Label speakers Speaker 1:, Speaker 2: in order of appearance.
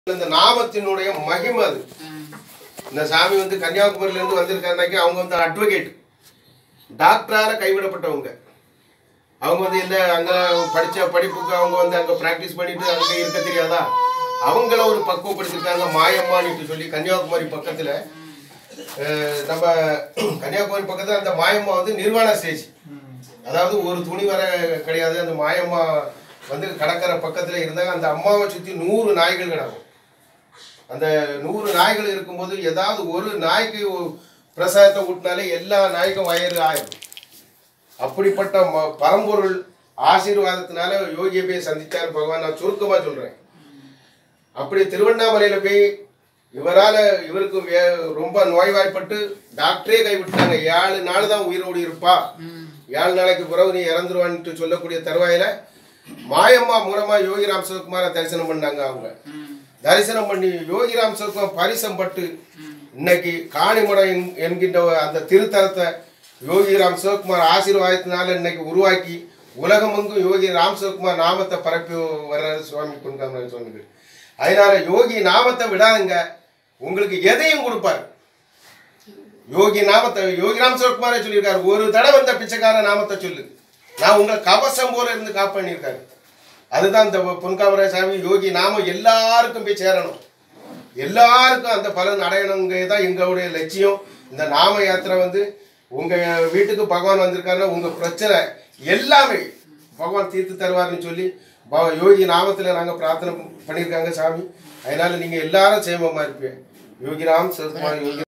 Speaker 1: இந்த நாமத்தினுடைய மகிமை அது இந்த சாமி வந்து கன்னியாகுமரியில இருந்து வந்திருக்காருனாக்கி அவங்க வந்து அட்வொகேட் டாக்டரால கைவிடப்பட்டவங்க அவங்க வந்து இந்த அங்க படிச்ச படிப்புக்கு அவங்க வந்து அங்க பிராக்டிஸ் பண்ணிட்டு அங்க இருக்க தெரியாதா அவங்கள ஒரு பக்குவப்படுத்திருக்காங்க மாயம்மான்னு சொல்லி கன்னியாகுமரி பக்கத்துல அஹ், நம்ம கன்னியாகுமரி பக்கத்துல அந்த மாயம்மா வந்து நிர்வாண ஸ்டேஜ் அதாவது ஒரு துணி வர கிடையாது அந்த மாயம்மா வந்து கடற்கரை பக்கத்துல இருந்தாங்க அந்த அம்மாவை சுத்தி நூறு நாய்கள் கிடக்கும் அந்த நூறு நாய்கள் இருக்கும்போது ஏதாவது ஒரு நாய்க்கு ஒரு பிரசாதத்தை ஊட்டினாலே எல்லா நாய்க்கும் வயிறு ஆயிரும் அப்படிப்பட்ட ம- பரம்பொருள் ஆசீர்வாதத்தினால யோகியை போய் சந்திச்சார் பகவான் நான் சுருக்கமா சொல்றேன் அப்படி திருவண்ணாமலையில போய் இவரால இவருக்கு வே- ரொம்ப நோய்வாய்ப்பட்டு டாக்டரே கைவிட்டாங்க ஏழு நாள் தான் உயிரோடு இருப்பா ஏழு நாளைக்கு பிறகு நீ இறந்துருவான்ட்டு சொல்லக்கூடிய தருவாயில மாயம்மா மூலமா யோகிராம் சிவகுமார தரிசனம் பண்ணாங்க அவங்க தரிசனம் பண்ணி யோகிராம் சிவகுமார் பரிசம் பட்டு இன்னைக்கு காணிமுறை என்- என்கின்ற அந்த திருத்தலத்தை யோகிராம் சிவகுமார் ஆசீர்வாதத்தினால இன்னைக்கு உருவாக்கி உலகமெங்கும் யோகி ராம் சிவகுமார் நாமத்தை பரப்பி வர்றாரு சுவாமி பொன்காமராஜ் சுவாமிகள் அதனால யோகி நாமத்தை விடாதுங்க உங்களுக்கு எதையும் கொடுப்பார் யோகி நாமத்தை யோகிராம் சிவகுமாரே சொல்லியிருக்காரு ஒரு தடவை இந்த பிச்சைக்கார நாமத்தை சொல்லு நான் உங்களை கவசம் போல இருந்து காப்பாணியிருக்காரு அதுதான் இந்த பொன்காமராஜ சாமி யோகி நாமம் எல்லாருக்கும் போய் சேரணும் எல்லாருக்கும் அந்த பலன் அடையணுங்க தான் எங்களுடைய லட்சியம் இந்த நாம யாத்திரை வந்து உங்க வீட்டுக்கு பகவான் வந்திருக்காருன்னா உங்க பிரச்சனை எல்லாமே பகவான் தீர்த்து தருவார்னு சொல்லி ப- யோகி நாமத்துல நாங்க பிரார்த்தனை பண்ணியிருக்காங்க சாமி அதனால நீங்க எல்லாரும் சேமமா இருப்பீங்க யோகி ராம் சிவகுமார் யோகி